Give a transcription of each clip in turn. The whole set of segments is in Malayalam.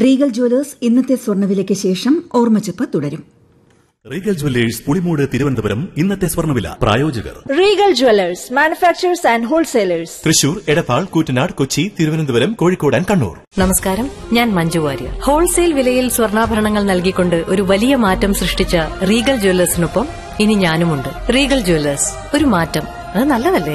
റീഗൽ ജ്വല്ലേഴ്സ് ഇന്നത്തെ സ്വർണ്ണവിലയ്ക്ക് ശേഷം ഓർമ്മച്ചപ്പ് തുടരും റീഗൽ ജുവല്ലേഴ്സ് പുളിമൂട് തിരുവനന്തപുരം ഇന്നത്തെ സ്വർണ്ണവില പ്രായോജകർ Regal Jewelers, manufacturers and wholesalers. Thrissur Edappal Koottanad Kochi Thiruvananthapuram Kozhikode and Kannur നമസ്കാരം ഞാൻ മഞ്ജു വാര്യർ ഹോൾസെയിൽ വിലയിൽ സ്വർണ്ണാഭരണങ്ങൾ നൽകിക്കൊണ്ട് ഒരു വലിയ മാറ്റം സൃഷ്ടിച്ച റീഗൽ ജ്വല്ലേഴ്സിനൊപ്പം ഇനി ഞാനുമുണ്ട് റീഗൽ ജ്വല്ലേഴ്സ് ഒരു മാറ്റം അത് നല്ലതല്ലേ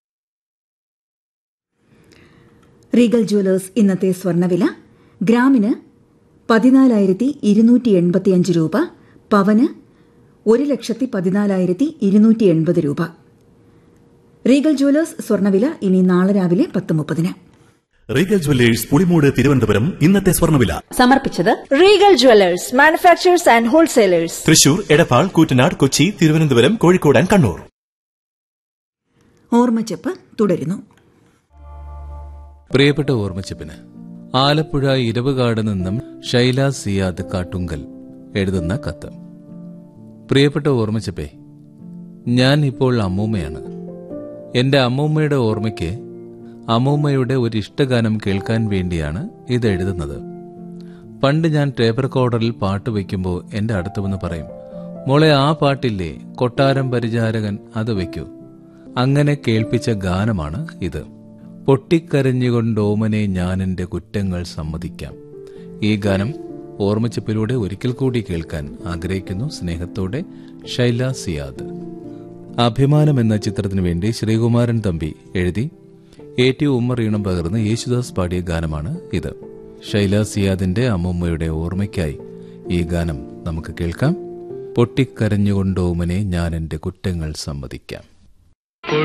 റീഗൽ ജ്വല്ലേഴ്സ് ഇന്നത്തെ സ്വർണ്ണവില ഗ്രാമിന് പതിനാലായിരത്തി ഇരുന്നൂറ്റി എൺപത്തിയഞ്ച് രൂപ പവന് ഒരു ലക്ഷത്തി പതിനാലായിരത്തി ഇരുന്നൂറ്റി എൺപത് രൂപ റീഗൽ ജ്വല്ലേഴ്സ് സ്വർണ്ണവില ഇനി നാളെ രാവിലെ പത്ത് മുപ്പതിന് റീഗൽ ജുവല്ലേഴ്സ് പുളിമൂട് തിരുവനന്തപുരം ഇന്നത്തെ സ്വർണ്ണവില സമർപ്പിച്ചത് Regal Jewelers, manufacturers and wholesalers. Thrissur Edappal Koottanad Kochi Thiruvananthapuram Kozhikode and Kannur ഓർമ്മച്ചപ്പ് തുടരുന്നു പ്രിയപ്പെട്ട ഓർമ്മച്ചപ്പിന് ആലപ്പുഴ ഇരവുകാട് നിന്നും ഷൈല സിയാദ് കാട്ടുങ്കൽ എഴുതുന്ന കത്ത് പ്രിയപ്പെട്ട ഓർമ്മച്ചപ്പേ ഞാൻ ഇപ്പോൾ അമ്മൂമ്മയാണ് എന്റെ അമ്മൂമ്മയുടെ ഓർമ്മയ്ക്ക് അമ്മൂമ്മയുടെ ഒരു ഇഷ്ടഗാനം കേൾക്കാൻ വേണ്ടിയാണ് ഇത് എഴുതുന്നത് പണ്ട് ഞാൻ ടേപ്പ് റെക്കോർഡറിൽ പാട്ട് വയ്ക്കുമ്പോൾ എന്റെ അടുത്ത് വന്ന് പറയും മോളെ ആ പാട്ടില്ലേ കൊട്ടാരം പരിചാരകൻ അത് വയ്ക്കൂ അങ്ങനെ കേൾപ്പിച്ച ഗാനമാണ് ഇത് പൊട്ടിക്കരഞ്ഞുകൊണ്ട് ഓമനെ ഞാൻ എന്റെ കുറ്റങ്ങൾ സമ്മതിക്കാം ഈ ഗാനം ഓർമ്മച്ചപ്പിലൂടെ ഒരിക്കൽ കൂടി കേൾക്കാൻ ആഗ്രഹിക്കുന്നു സ്നേഹത്തോടെ ഷൈല സിയാദ് അഭിമാനം എന്ന ചിത്രത്തിനു വേണ്ടി ശ്രീകുമാരൻ തമ്പി എഴുതി എ ടി ഉമ്മർ ഈണം പകർന്ന് യേശുദാസ് പാടിയ ഗാനമാണ് ഇത് ഷൈല സിയാദിന്റെ അമ്മൂമ്മയുടെ ഓർമ്മയ്ക്കായി ഈ ഗാനം നമുക്ക് കേൾക്കാം പൊട്ടിക്കരഞ്ഞുകൊണ്ട് ഓമനെ ഞാൻ എന്റെ കുറ്റങ്ങൾ സമ്മതിക്കാം